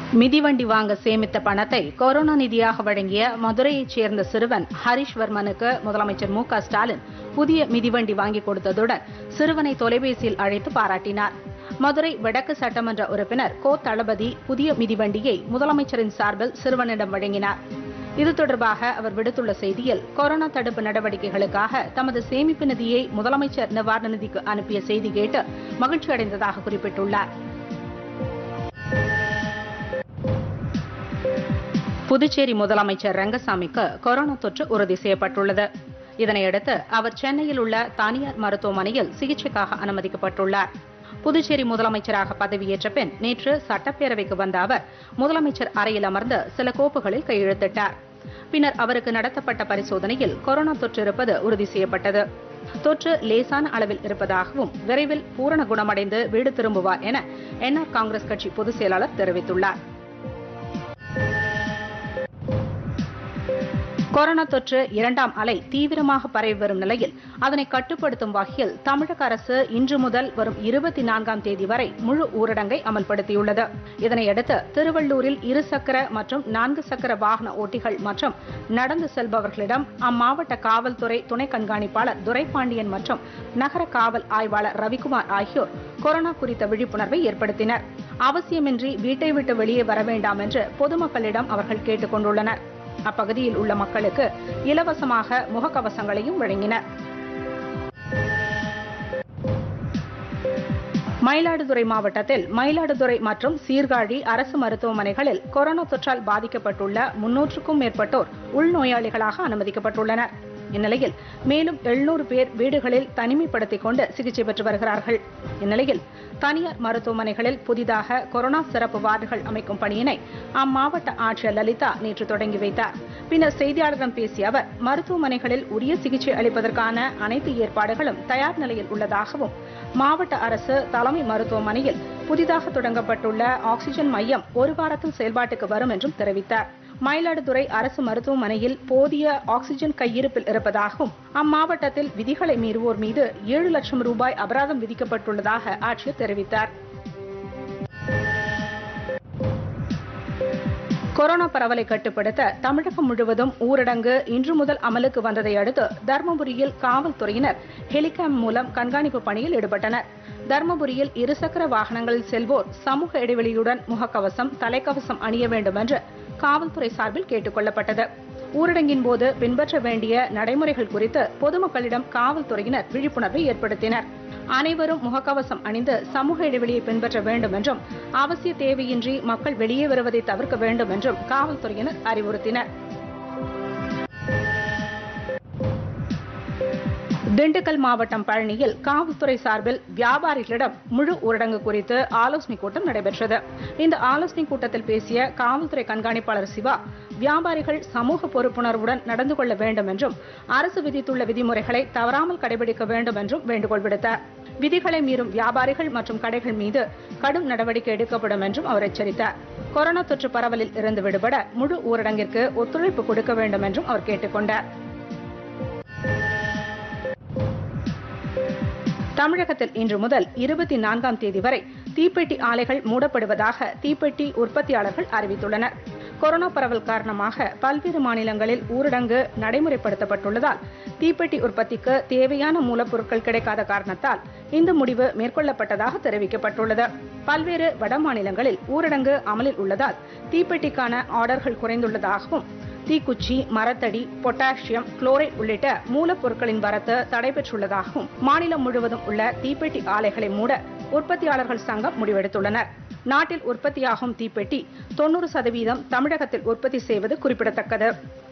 மிதிவண்டி வாங்க சேமித்த பணத்தை கொரோனா நிதியாக வழங்கிய மதுரையைச் சேர்ந்த சிறுவன் ஹரிஷ்வர்மனுக்கு முதலமைச்சர் மு க ஸ்டாலின் புதிய மிதிவண்டி வாங்கி கொடுத்ததுடன் சிறுவனை தொலைபேசியில் அழைத்து பாராட்டினார் மதுரை வடக்கு சட்டமன்ற உறுப்பினர் கோ தளபதி புதிய மிதிவண்டியை முதலமைச்சரின் சார்பில் சிறுவனிடம் வழங்கினார் இது தொடர்பாக அவர் விடுத்துள்ள செய்தியில் கொரோனா தடுப்பு நடவடிக்கைகளுக்காக தமது சேமிப்பு நிதியை முதலமைச்சர் நிவாரண நிதிக்கு அனுப்பிய செய்தி கேட்டு மகிழ்ச்சி அடைந்ததாக குறிப்பிட்டுள்ளார் புதுச்சேரி முதலமைச்சர் ரங்கசாமிக்கு கொரோனா தொற்று உறுதி செய்யப்பட்டுள்ளது இதனையடுத்து அவர் சென்னையில் உள்ள தனியார் மருத்துவமனையில் சிகிச்சைக்காக அனுமதிக்கப்பட்டுள்ளார் புதுச்சேரி முதலமைச்சராக பதவியேற்ற பின் நேற்று சட்டப்பேரவைக்கு வந்த அவர் முதலமைச்சர் அறையில் அமர்ந்து சில கோப்புகளில் கையெழுத்திட்டார் பின்னர் அவருக்கு நடத்தப்பட்ட பரிசோதனையில் கொரோனா தொற்று இருப்பது உறுதி செய்யப்பட்டது தொற்று லேசான அளவில் இருப்பதாகவும் விரைவில் பூரண குணமடைந்து வீடு திரும்புவார் என என்ஆர் காங்கிரஸ் கட்சி பொதுச் செயலாளர் தெரிவித்துள்ளார் கொரோனா தொற்று இரண்டாம் அலை தீவிரமாக பரவி வரும் நிலையில் அதனை கட்டுப்படுத்தும் வகையில் தமிழக அரசு இன்று முதல் வரும் இருபத்தி நான்காம் தேதி வரை முழு ஊரடங்கை அமல்படுத்தியுள்ளது இதனையடுத்து திருவள்ளூரில் இருசக்கர மற்றும் நான்கு சக்கர வாகன ஓட்டிகள் மற்றும் நடந்து செல்பவர்களிடம் அம்மாவட்ட காவல்துறை துணை கண்காணிப்பாளர் துரைபாண்டியன் மற்றும் நகர காவல் ஆய்வாளர் ரவிக்குமார் ஆகியோர் கொரோனா குறித்த விழிப்புணர்வை ஏற்படுத்தினர் அவசியமின்றி வீட்டை விட்டு வெளியே வர வேண்டாம் என்று பொதுமக்களிடம் அவர்கள் கேட்டுக் கொண்டுள்ளனர் அப்பகுதியில் உள்ள மக்களுக்கு இலவசமாக முகக்கவசங்களையும் வழங்கினர் மயிலாடுதுறை மாவட்டத்தில் மயிலாடுதுறை மற்றும் சீர்காழி அரசு மருத்துவமனைகளில் கொரோனா தொற்றால் பாதிக்கப்பட்டுள்ள முன்னூற்றுக்கும் மேற்பட்டோர் உள்நோயாளிகளாக அனுமதிக்கப்பட்டுள்ளனர் இந்நிலையில் மேலும் எழுநூறு பேர் வீடுகளில் தனிமைப்படுத்திக் கொண்டு சிகிச்சை பெற்று வருகிறார்கள் இந்நிலையில் தனியார் மருத்துவமனைகளில் புதிதாக கொரோனா சிறப்பு வார்டுகள் அமைக்கும் பணியினை அம்மாவட்ட ஆட்சியர் லலிதா நேற்று தொடங்கி வைத்தார் பின்னர் செய்தியாளர்களிடம் பேசிய அவர் மருத்துவமனைகளில் உரிய சிகிச்சை அளிப்பதற்கான அனைத்து ஏற்பாடுகளும் தயார் நிலையில் உள்ளதாகவும் மாவட்ட அரசு தலைமை மருத்துவமனையில் புதிதாக தொடங்கப்பட்டுள்ள ஆக்ஸிஜன் மையம் ஒரு வாரத்தில் செயல்பாட்டுக்கு வரும் என்றும் தெரிவித்தார் மயிலாடுதுறை அரசு மருத்துவமனையில் போதிய ஆக்ஸிஜன் கையிருப்பில் இருப்பதாகவும் அம்மாவட்டத்தில் விதிகளை மீறுவோர் மீது ஏழு லட்சம் ரூபாய் அபராதம் விதிக்கப்பட்டுள்ளதாக ஆட்சியர் தெரிவித்தார் கொரோனா பரவலை கட்டுப்படுத்த தமிழகம் முழுவதும் ஊரடங்கு இன்று முதல் அமலுக்கு வந்ததை அடுத்து தருமபுரியில் காவல்துறையினர் ஹெலிகாம் மூலம் கண்காணிப்பு பணியில் ஈடுபட்டனர் தருமபுரியில் இருசக்கர வாகனங்களில் செல்வோர் சமூக இடைவெளியுடன் முகக்கவசம் தலைக்கவசம் அணிய வேண்டும் என்று காவல்துறை சார்பில் கேட்டுக் கொள்ளப்பட்டது ஊரடங்கின் போது பின்பற்ற வேண்டிய நடைமுறைகள் குறித்து பொதுமக்களிடம் காவல்துறையினர் விழிப்புணர்வை ஏற்படுத்தினர் அனைவரும் முகக்கவசம் அணிந்து சமூக இடைவெளியை பின்பற்ற வேண்டும் என்றும் அவசிய தேவையின்றி மக்கள் வெளியே வருவதை தவிர்க்க வேண்டும் என்றும் காவல்துறையினர் அறிவுறுத்தினர் திண்டுக்கல் மாவட்டம் பழனியில் காவல்துறை சார்பில் வியாபாரிகளிடம் முழு ஊரடங்கு குறித்து ஆலோசனை கூட்டம் நடைபெற்றது இந்த ஆலோசனை கூட்டத்தில் பேசிய காவல்துறை கண்காணிப்பாளர் சிவா வியாபாரிகள் சமூக பொறுப்புணர்வுடன் நடந்து கொள்ள வேண்டும் என்றும் அரசு விதித்துள்ள விதிமுறைகளை தவறாமல் கடைபிடிக்க வேண்டும் என்றும் வேண்டுகோள் விடுத்தார் விதிகளை மீறும் வியாபாரிகள் மற்றும் கடைகள் மீது கடும் நடவடிக்கை எடுக்கப்படும் என்றும் அவர் எச்சரித்தார் கொரோனா தொற்று பரவலில் இருந்து விடுபட முழு ஊரடங்கிற்கு ஒத்துழைப்பு கொடுக்க வேண்டும் என்றும் அவர் கேட்டுக்கொண்டார் தமிழகத்தில் இன்று முதல் இருபத்தி நான்காம் தேதி வரை தீப்பெட்டி ஆலைகள் மூடப்படுவதாக தீப்பெட்டி உற்பத்தியாளர்கள் அறிவித்துள்ளனர் கொரோனா பரவல் காரணமாக பல்வேறு மாநிலங்களில் ஊரடங்கு நடைமுறைப்படுத்தப்பட்டுள்ளதால் தீப்பெட்டி உற்பத்திக்கு தேவையான மூலப்பொருட்கள் கிடைக்காத காரணத்தால் இந்த முடிவு மேற்கொள்ளப்பட்டதாக தெரிவிக்கப்பட்டுள்ளது பல்வேறு வட மாநிலங்களில் ஊரடங்கு அமலில் உள்ளதால் தீப்பெட்டிக்கான ஆர்டர்கள் குறைந்துள்ளதாகவும் தீக்குச்சி மரத்தடி பொட்டாசியம் குளோரைட் உள்ளிட்ட மூலப்பொருட்களின் வரத்து தடைபெற்றுள்ளதாகவும் மாநிலம் முழுவதும் உள்ள தீப்பெட்டி ஆலைகளை மூட உற்பத்தியாளர்கள் சங்கம் முடிவெடுத்துள்ளனர் நாட்டில் உற்பத்தியாகும் தீப்பெட்டி தொன்னூறு சதவீதம் தமிழகத்தில் உற்பத்தி செய்வது குறிப்பிடத்தக்கது